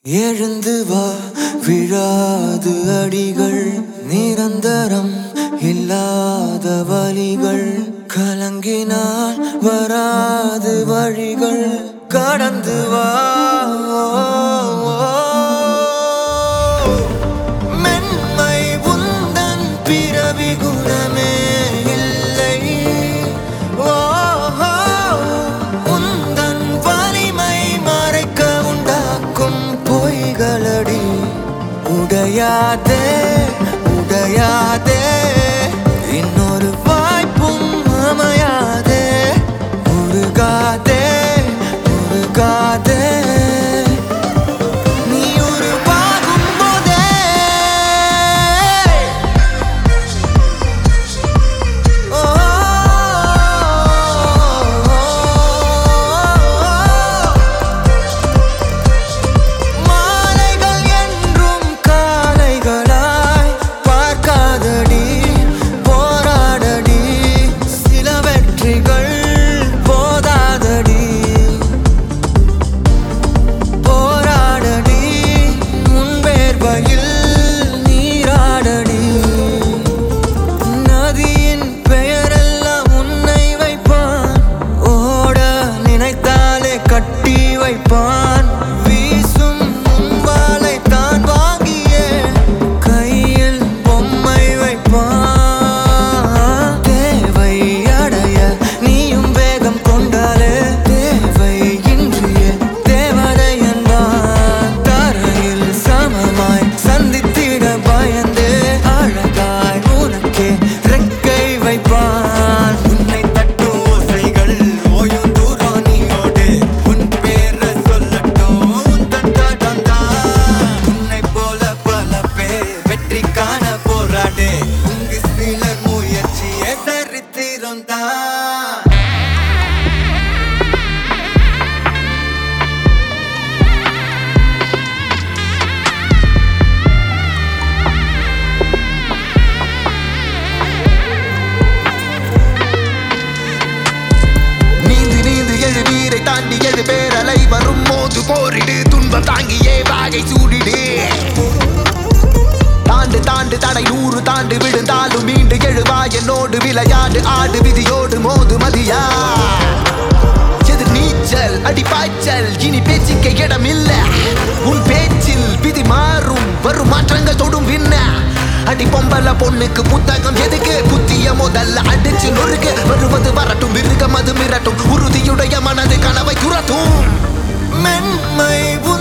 எழுந்து வா விழாது அடிகள் நிரந்தரம் இல்லாத வழிகள் கலங்கினால் வராது வழிகள் கடந்து வா மென்மை உந்தன் பிறவி குணமே இல்லை ஓஹோ உந்தன் வலிமை மறைக்க உண்டாக்கும் பொய்களடி உடையாதே உடையாதே இன்னொரு வாய்ப்பும் அமையாதே உருகாதே உருகாதே நீ உருவாகும் போதே ஓ மாலைகள் என்றும் காலைகளாய் பார்க்காதடி போராடடி சில வெற்றிகள் போதாதடி போராடடி முன்பேர்வையில் நீராடடி நதியின் பெயரெல்லாம் உன்னை வைப்பான் ஓட நினைத்தாலே கட்டி வைப்பான் வீசும் முன்பாலை தான் வாங்கியே கையில் பொம்மை வைப்பான் தேவை அடைய நீயும் வேகம் கொண்டாலே தேவை இன்றிய தேவதை என்பான் தரையில் சமமாய் சந்தித்திட பயந்து அழகாய் உனக்கே ரெக்கை வைப்பான் உன்னை தட்டும் ஓசைகள் ஓயும் தூரம் நீயோடு உன் பேர சொல்லட்டும் உந்தன் தடம் தான் உன்னை போல பல பேர் வெற்றி காண போராடு இங்கு சிலர் முயற்சியே சரித்திரம் தான் நீந்து நீந்து எழு நீரை தாண்டி எழு பேரலை வரும் மோது போரிடு துன்பம் தாங்கியே வாகை சூடிடு தாண்டு தாண்டு தடை நூறு தாண்டு விழுந்தாலும் மீண்டு எழுவா என்னோடு விளையாடு ஆடு விதியோடு மோது மதியா எதிர் நீச்சல் அடி பாய்ச்சல் இனி பேச்சுக்க இடமில்ல உன் பேச்சில் விதி மாறும் வரும் மாற்றங்கள் தொடும் விண்ண அடி பொம்பல பொண்ணுக்கு புத்தகம் எதுக்கு புத்திய முதல்ல அடிச்சு நொறுக்கு வருவது வரட்டும் மிருகம் அது மிரட்டும் உறுதியுடைய மனது கனவை துரட்டும் மென்மை உன்